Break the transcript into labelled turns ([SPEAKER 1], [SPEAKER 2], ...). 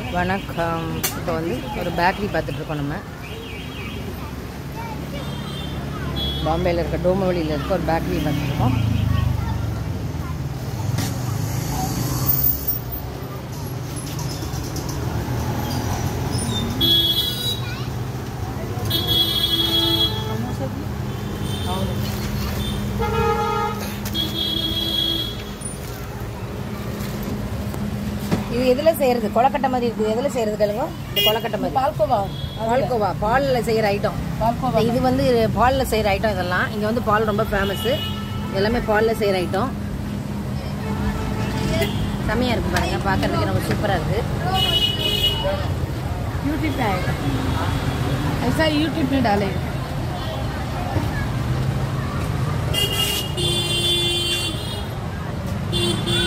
[SPEAKER 1] வணக்கம் இப்போ வந்து ஒரு பேக்கரி பார்த்துட்ருக்கோம் நம்ம பாம்பேயில் இருக்க டோமவழியில் இருக்க ஒரு பேக்கரி பார்த்துட்ருக்கோம் இது எதில் செய்கிறது கொலக்கட்டை மாதிரி இருக்குது எதில் செய்கிறது கேளுங்க இந்த கொலக்கட்டை மாதிரி
[SPEAKER 2] பால்கோவா
[SPEAKER 1] பால்கோவா பாலில் செய்கிற ஐட்டம்
[SPEAKER 2] பால்கோவா
[SPEAKER 1] இது வந்து பாலில் செய்கிற ஐட்டம் இதெல்லாம் இங்கே வந்து பால் ரொம்ப ஃபேமஸ்ஸு எல்லாமே பாலில் செய்கிற ஐட்டம் செம்மையாக இருக்குது பாருங்க பார்க்கறதுக்கு ரொம்ப சூப்பராக இருக்குது
[SPEAKER 2] यूट्यूब पे आएगा ऐसा यूट्यूब में डालेगा
[SPEAKER 1] இது